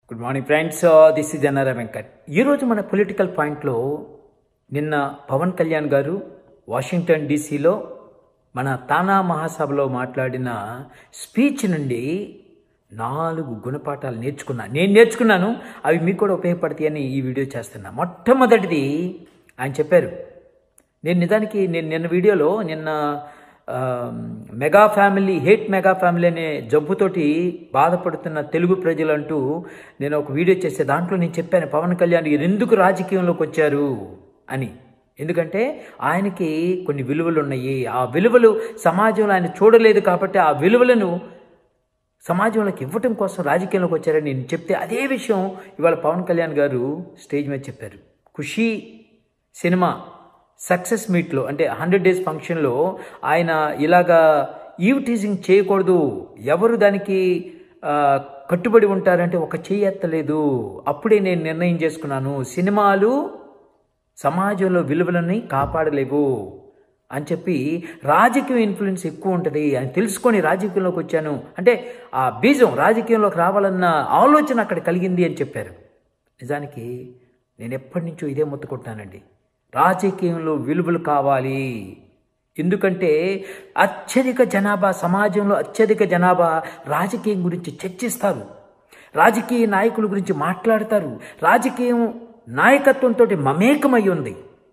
good morning friends this is జనర వెంకట్ ఈరోజు మన పొలిటికల్ పాయింట్లో నిన్న పవన్ కళ్యాణ్ గారు వాషింగ్టన్ డీసీలో మన తానా మహాసభలో మాట్లాడిన స్పీచ్ నుండి నాలుగు గుణపాఠాలు నేర్చుకున్నా నేను నేర్చుకున్నాను అవి మీకు కూడా ఉపయోగపడతాయని ఈ వీడియో చేస్తున్నా మొట్టమొదటిది ఆయన చెప్పారు నేను నిజానికి నేను నిన్న వీడియోలో నిన్న ఆ, mega family hate mega family అనే జబ్బుతోటి బాధపడుతున్న తెలుగు ప్రజలంటూ నేను ఒక వీడియో చేసే దాంట్లో నేను చెప్పాను పవన్ కళ్యాణ్ గారు ఎందుకు రాజకీయంలోకి వచ్చారు అని ఎందుకంటే ఆయనకి కొన్ని విలువలు ఉన్నాయి ఆ విలువలు సమాజంలో ఆయన చూడలేదు కాబట్టి ఆ విలువలను సమాజంలోకి ఇవ్వటం కోసం రాజకీయంలోకి వచ్చారని నేను చెప్తే అదే విషయం ఇవాళ పవన్ కళ్యాణ్ గారు స్టేజ్ మీద చెప్పారు ఖుషి సినిమా సక్సెస్ మీట్లో అంటే హండ్రెడ్ డేస్ ఫంక్షన్లో ఆయన ఇలాగా ఈవ్ టీజింగ్ చేయకూడదు ఎవరు దానికి ఆ, కట్టుబడి ఉంటారంటే ఒక చెయ్యి ఎత్తలేదు అప్పుడే నేను నిర్ణయం చేసుకున్నాను సినిమాలు సమాజంలో విలువలని కాపాడలేవు అని చెప్పి రాజకీయ ఇన్ఫ్లుయెన్స్ ఎక్కువ ఉంటుంది అని తెలుసుకొని రాజకీయంలోకి వచ్చాను అంటే ఆ బీజం రాజకీయంలోకి రావాలన్న ఆలోచన అక్కడ కలిగింది అని చెప్పారు నిజానికి నేను ఎప్పటి నుంచో ఇదే మొత్తుకుంటున్నానండి రాజకీయంలో విలువలు కావాలి ఎందుకంటే అత్యధిక జనాభా సమాజంలో అత్యధిక జనాభా రాజకీయం గురించి చర్చిస్తారు రాజకీయ నాయకుల గురించి మాట్లాడతారు రాజకీయం నాయకత్వంతో మమేకమై ఉంది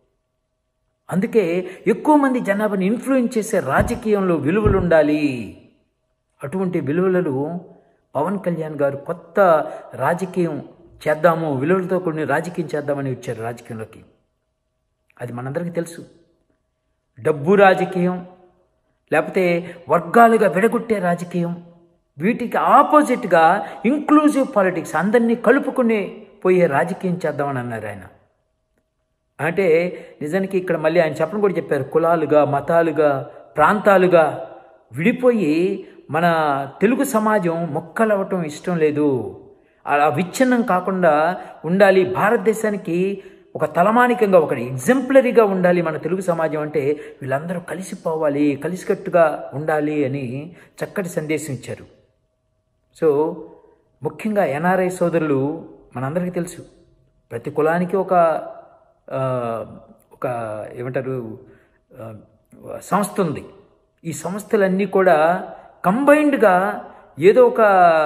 అందుకే ఎక్కువ మంది జనాభాని ఇన్ఫ్లుయెన్స్ చేసే రాజకీయంలో విలువలు ఉండాలి అటువంటి విలువలను పవన్ కళ్యాణ్ గారు కొత్త రాజకీయం చేద్దాము విలువలతో కొన్ని రాజకీయం చేద్దామని వచ్చారు రాజకీయంలోకి అది మనందరికీ తెలుసు డబ్బు రాజకీయం లేకపోతే వర్గాలుగా విడగొట్టే రాజకీయం వీటికి ఆపోజిట్గా ఇంక్లూజివ్ పాలిటిక్స్ అందరినీ కలుపుకుని పోయే రాజకీయం చేద్దామని అన్నారు ఆయన అంటే నిజానికి ఇక్కడ మళ్ళీ ఆయన చెప్పడం కూడా చెప్పారు కులాలుగా మతాలుగా ప్రాంతాలుగా విడిపోయి మన తెలుగు సమాజం మొక్కలవ్వటం ఇష్టం లేదు అలా విచ్ఛిన్నం కాకుండా ఉండాలి భారతదేశానికి ఒక తలమానికంగా ఒక ఎగ్జంప్లరీగా ఉండాలి మన తెలుగు సమాజం అంటే వీళ్ళందరూ కలిసిపోవాలి కలిసికట్టుగా ఉండాలి అని చక్కటి సందేశం ఇచ్చారు సో ముఖ్యంగా ఎన్ఆర్ఐ సోదరులు మనందరికీ తెలుసు ప్రతి కులానికి ఒక ఆ, ఒక ఏమంటారు ఆ, సంస్థ ఉంది ఈ సంస్థలన్నీ కూడా కంబైన్డ్గా ఏదో ఒక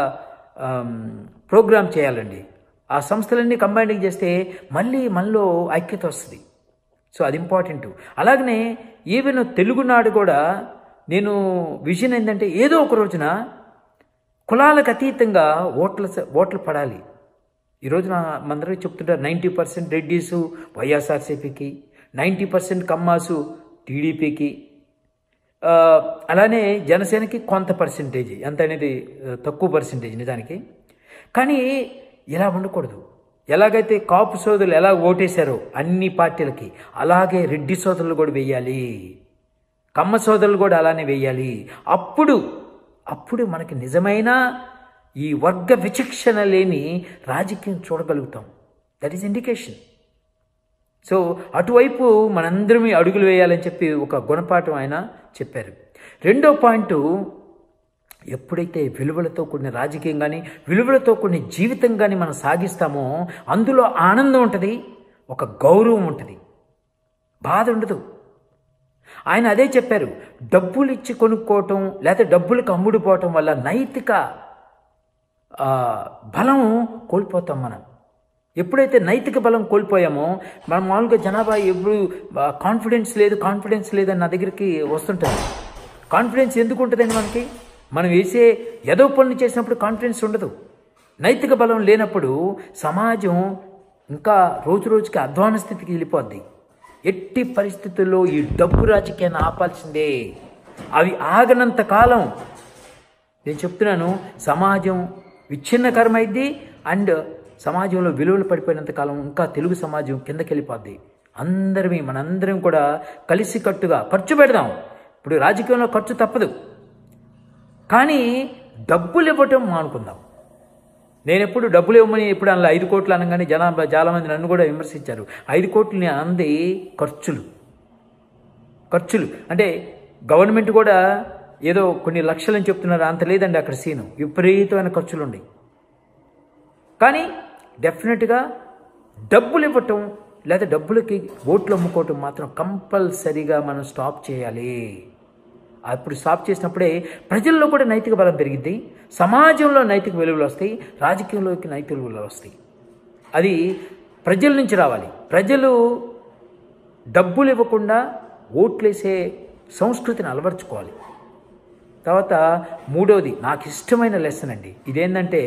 ప్రోగ్రామ్ చేయాలండి ఆ సంస్థలన్నీ కంబైన్డ్ చేస్తే మళ్ళీ మనలో ఐక్యత వస్తుంది సో అది ఇంపార్టెంట్ అలాగనే ఈవెన్ తెలుగునాడు కూడా నేను విజన్ ఏంటంటే ఏదో ఒక రోజున కులాలకు అతీతంగా ఓట్ల ఓట్లు పడాలి ఈ రోజున మనందరికీ చెప్తుంటారు నైంటీ పర్సెంట్ రెడ్డీసు వైఎస్ఆర్సీపీకి నైంటీ పర్సెంట్ కమ్మాసు టీడీపీకి ఆ, అలానే జనసేనకి కొంత పర్సెంటేజ్ ఎంత అనేది ఆ, తక్కువ పర్సెంటేజ్ నిజానికి కానీ ఇలా ఉండకూడదు ఎలాగైతే కాపు సోదరులు ఎలా ఓటేశారో అన్ని పార్టీలకి అలాగే రెడ్డి సోదరులు కూడా వెయ్యాలి కమ్మ సోదరులు కూడా అలానే వెయ్యాలి అప్పుడు అప్పుడు మనకి నిజమైన ఈ వర్గ విచక్షణ లేని రాజకీయం చూడగలుగుతాం దట్ ఈస్ ఇండికేషన్ సో అటువైపు మనందరం అడుగులు వేయాలని చెప్పి ఒక గుణపాఠం ఆయన చెప్పారు రెండో పాయింట్ ఎప్పుడైతే విలువలతో కూడిన రాజకీయం కానీ విలువలతో కూడిన జీవితం కానీ మనం సాగిస్తామో అందులో ఆనందం ఉంటుంది ఒక గౌరవం ఉంటుంది బాధ ఉండదు ఆయన అదే చెప్పారు డబ్బులు ఇచ్చి కొనుక్కోవటం లేకపోతే డబ్బులకు అమ్ముడుపోవటం వల్ల నైతిక ఆ, బలం కోల్పోతాం మనం ఎప్పుడైతే నైతిక బలం కోల్పోయామో మనం మామూలుగా జనాభా ఎప్పుడు కాన్ఫిడెన్స్ లేదు కాన్ఫిడెన్స్ లేదని నా దగ్గరికి వస్తుంటారు కాన్ఫిడెన్స్ ఎందుకు ఉంటుందండి మనకి మనం వేసే ఏదో పనులు చేసినప్పుడు కాన్ఫిడెన్స్ ఉండదు నైతిక బలం లేనప్పుడు సమాజం ఇంకా రోజు రోజుకి అధ్వాన స్థితికి వెళ్ళిపోద్ది ఎట్టి పరిస్థితుల్లో ఈ డబ్బు రాజకీయాన్ని ఆపాల్సిందే అవి ఆగనంత కాలం నేను చెప్తున్నాను సమాజం విచ్ఛిన్నకరమైద్ది అండ్ సమాజంలో విలువలు పడిపోయినంత కాలం ఇంకా తెలుగు సమాజం కిందకి వెళ్ళిపోద్ది అందరివి మనందరం కూడా కలిసికట్టుగా ఖర్చు పెడదాం ఇప్పుడు రాజకీయంలో ఖర్చు తప్పదు కానీ డబ్బులు ఇవ్వటం మానుకుందాం నేను ఎప్పుడు డబ్బులు ఇవ్వమని ఎప్పుడు అందులో ఐదు కోట్లు అనగానే జనాభా చాలామంది నన్ను కూడా విమర్శించారు ఐదు కోట్లు నేను అంది ఖర్చులు ఖర్చులు అంటే గవర్నమెంట్ కూడా ఏదో కొన్ని లక్షలని చెప్తున్నారు అంత లేదండి అక్కడ సీను విపరీతమైన ఖర్చులు ఉన్నాయి కానీ డెఫినెట్గా డబ్బులు ఇవ్వటం లేదా డబ్బులకి ఓట్లు అమ్ముకోవటం మాత్రం కంపల్సరీగా మనం స్టాప్ చేయాలి అప్పుడు స్టాప్ చేసినప్పుడే ప్రజల్లో కూడా నైతిక బలం పెరిగిద్ది సమాజంలో నైతిక విలువలు వస్తాయి రాజకీయంలోకి నైతిక విలువలు వస్తాయి అది ప్రజల నుంచి రావాలి ప్రజలు డబ్బులు ఇవ్వకుండా ఓట్లేసే సంస్కృతిని అలవర్చుకోవాలి తర్వాత మూడవది నాకు ఇష్టమైన లెసన్ అండి ఇదేంటంటే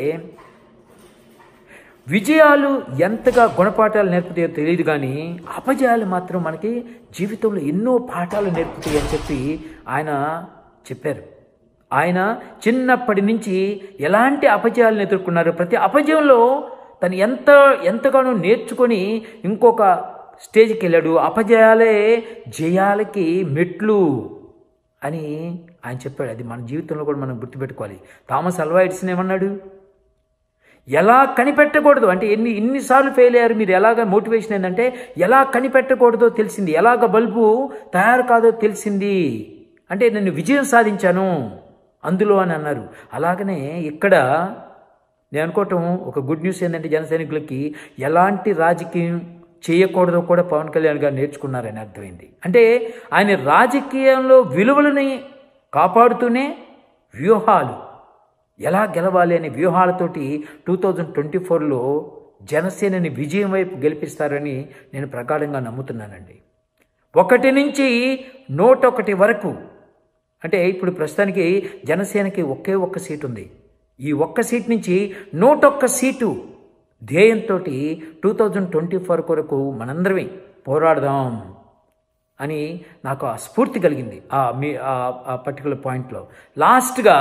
విజయాలు ఎంతగా గుణపాఠాలు నేర్పుతాయో తెలియదు కానీ అపజయాలు మాత్రం మనకి జీవితంలో ఎన్నో పాఠాలు నేర్పుతాయి అని చెప్పి ఆయన చెప్పారు ఆయన చిన్నప్పటి నుంచి ఎలాంటి అపజయాలను ఎదుర్కొన్నారు ప్రతి అపజయంలో తను ఎంత ఎంతగానో నేర్చుకొని ఇంకొక స్టేజ్కి వెళ్ళాడు అపజయాలే జయాలకి మెట్లు అని ఆయన చెప్పాడు అది మన జీవితంలో కూడా మనం గుర్తుపెట్టుకోవాలి థామస్ అల్వా ఎడిసన్ ఏమన్నాడు ఎలా కనిపెట్టకూడదు అంటే ఎన్ని ఇన్నిసార్లు ఫెయిల్ అయ్యారు మీరు ఎలాగ మోటివేషన్ ఏంటంటే ఎలా కనిపెట్టకూడదో తెలిసింది ఎలాగ బల్బు తయారు కాదో తెలిసింది అంటే నేను విజయం సాధించాను అందులో అని అన్నారు అలాగనే ఇక్కడ నేను అనుకోవటం ఒక గుడ్ న్యూస్ ఏంటంటే జన సైనికులకి ఎలాంటి రాజకీయం చేయకూడదో కూడా పవన్ కళ్యాణ్ గారు నేర్చుకున్నారని అర్థమైంది అంటే ఆయన రాజకీయంలో విలువలని కాపాడుతూనే వ్యూహాలు ఎలా గెలవాలి అనే వ్యూహాలతోటి టూ థౌజండ్ ట్వంటీ ఫోర్లో జనసేనని విజయం వైపు గెలిపిస్తారని నేను ప్రగాఢంగా నమ్ముతున్నానండి ఒకటి నుంచి నూట ఒకటి వరకు అంటే ఇప్పుడు ప్రస్తుతానికి జనసేనకి ఒకే ఒక్క సీటు ఉంది ఈ ఒక్క సీట్ నుంచి నూట ఒక్క సీటు ధ్యేయంతో టూ థౌజండ్ ట్వంటీ ఫోర్ కొరకు మనందరమే పోరాడదాం అని నాకు ఆ స్ఫూర్తి కలిగింది ఆ మీ ఆ పర్టికులర్ పాయింట్లో లాస్ట్గా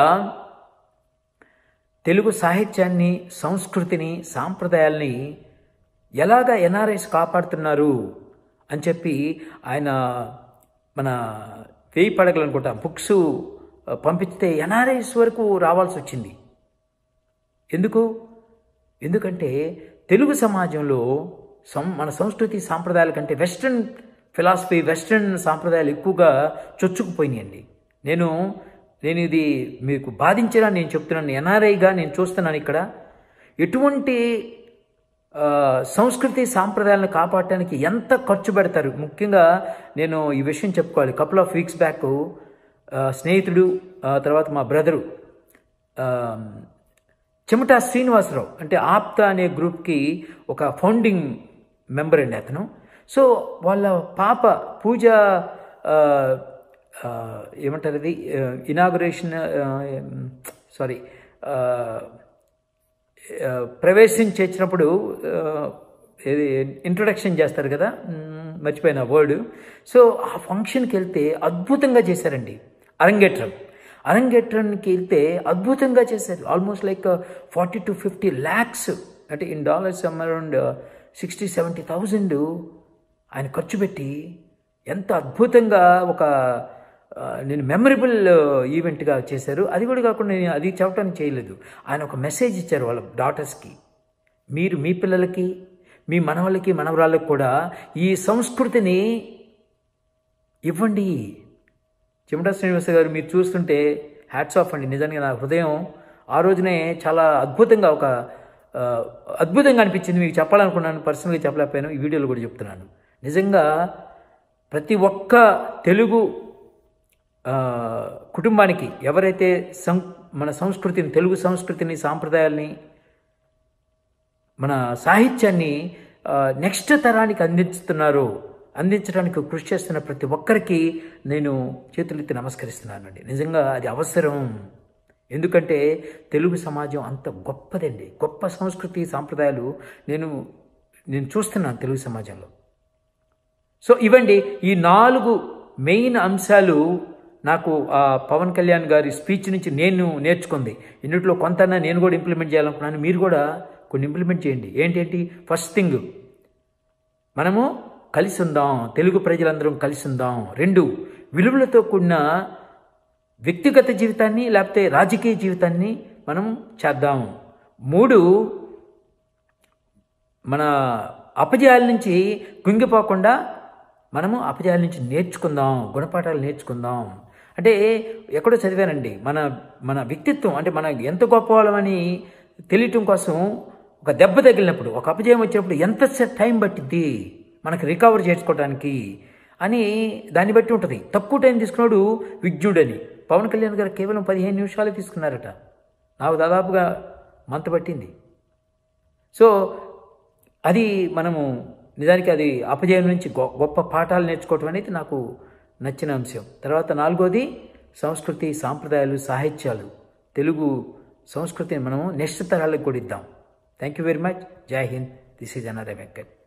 తెలుగు సాహిత్యాన్ని సంస్కృతిని సాంప్రదాయాల్ని ఎలాగ ఎన్ఆర్ఐస్ కాపాడుతున్నారు అని చెప్పి ఆయన మన వేయి పడగలు అనుకుంటా బుక్స్ పంపిస్తే ఎన్ఆర్ఐస్ వరకు రావాల్సి వచ్చింది ఎందుకు ఎందుకంటే తెలుగు సమాజంలో సం మన సంస్కృతి సాంప్రదాయాల కంటే వెస్ట్రన్ ఫిలాసఫీ వెస్ట్రన్ సాంప్రదాయాలు ఎక్కువగా చొచ్చుకుపోయినాయండి నేను నేను ఇది మీకు బాధించరా నేను చెప్తున్నాను ఎన్ఆర్ఐగా నేను చూస్తున్నాను ఇక్కడ ఎటువంటి సంస్కృతి సాంప్రదాయాలను కాపాడటానికి ఎంత ఖర్చు పెడతారు ముఖ్యంగా నేను ఈ విషయం చెప్పుకోవాలి కపుల్ ఆఫ్ వీక్స్ బ్యాక్ స్నేహితుడు తర్వాత మా బ్రదరు చెమటా శ్రీనివాసరావు అంటే ఆప్త అనే గ్రూప్కి ఒక ఫౌండింగ్ మెంబర్ అండి అతను సో వాళ్ళ పాప పూజ ఏమంటారు అది ఇనాగురేషన్ సారీ ప్రవేశం చేసినప్పుడు ఏది ఇంట్రొడక్షన్ చేస్తారు కదా మర్చిపోయిన వర్డ్ సో ఆ ఫంక్షన్కి వెళ్తే అద్భుతంగా చేశారండి అరంగేట్రం అరంగేట్రానికి వెళ్తే అద్భుతంగా చేశారు almost like forty to fifty lakhs అంటే in dollars around sixty seventy thousand ఆయన ఖర్చు పెట్టి ఎంత అద్భుతంగా ఒక నేను మెమరబుల్ ఈవెంట్గా చేశారు అది కూడా కాకుండా నేను అది చెప్పడానికి చేయలేదు ఆయన ఒక మెసేజ్ ఇచ్చారు వాళ్ళ డాటర్స్కి మీరు మీ పిల్లలకి మీ మనవాళ్ళకి మనవరాళ్ళకి కూడా ఈ సంస్కృతిని ఇవ్వండి చిమటా శ్రీనివాస గారు మీరు చూస్తుంటే హ్యాట్స్ ఆఫ్ అండి నిజంగా నా హృదయం ఆ రోజునే చాలా అద్భుతంగా ఒక అద్భుతంగా అనిపించింది మీకు చెప్పాలనుకున్నాను పర్సనల్గా చెప్పలేకపోయాను ఈ వీడియోలో కూడా చెప్తున్నాను నిజంగా ప్రతి ఒక్క తెలుగు కుటుంబానికి ఎవరైతే సం మన సంస్కృతిని తెలుగు సంస్కృతిని సాంప్రదాయాల్ని మన సాహిత్యాన్ని నెక్స్ట్ తరానికి అందిస్తున్నారో అందించడానికి కృషి చేస్తున్న ప్రతి ఒక్కరికి నేను చేతులెత్తి నమస్కరిస్తున్నానండి నిజంగా అది అవసరం ఎందుకంటే తెలుగు సమాజం అంత గొప్పదండి గొప్ప సంస్కృతి సాంప్రదాయాలు నేను నేను చూస్తున్నాను తెలుగు సమాజంలో సో ఇవండి ఈ నాలుగు మెయిన్ అంశాలు నాకు ఆ పవన్ కళ్యాణ్ గారి స్పీచ్ నుంచి నేను నేర్చుకుంది ఇన్నిట్లో కొంత నేను కూడా ఇంప్లిమెంట్ చేయాలనుకున్నాను మీరు కూడా కొన్ని ఇంప్లిమెంట్ చేయండి ఏంటేంటి ఫస్ట్ థింగ్ మనము కలిసి ఉందాం తెలుగు ప్రజలందరం కలిసి ఉందాం రెండు విలువలతో కూడిన వ్యక్తిగత జీవితాన్ని లేకపోతే రాజకీయ జీవితాన్ని మనం చేద్దాం మూడు మన అపజయాల నుంచి కుంగిపోకుండా మనము అపజయాల నుంచి నేర్చుకుందాం గుణపాఠాలు నేర్చుకుందాం అంటే ఎక్కడో చదివానండి మన మన వ్యక్తిత్వం అంటే మన ఎంత గొప్ప వాళ్ళమని తెలియటం కోసం ఒక దెబ్బ తగిలినప్పుడు ఒక అపజయం వచ్చినప్పుడు ఎంత సే- టైం పట్టిద్ది మనకి రికవర్ చేసుకోవడానికి అని దాన్ని బట్టి ఉంటుంది తక్కువ టైం తీసుకున్నాడు విజ్ఞుడని పవన్ కళ్యాణ్ గారు కేవలం పదిహేను నిమిషాలు తీసుకున్నారట నాకు దాదాపుగా మంత పట్టింది సో అది మనము నిజానికి అది అపజయం నుంచి గొ- గొప్ప పాఠాలు నేర్చుకోవటం అనేది నాకు నచ్చిన అంశం తర్వాత నాలుగోది సంస్కృతి సాంప్రదాయాలు సాహిత్యాలు తెలుగు సంస్కృతిని మనము నెక్స్ట్ తరాలకు కూడా ఇద్దాం thank you very much Jai Hind this is అనారే వెంకట్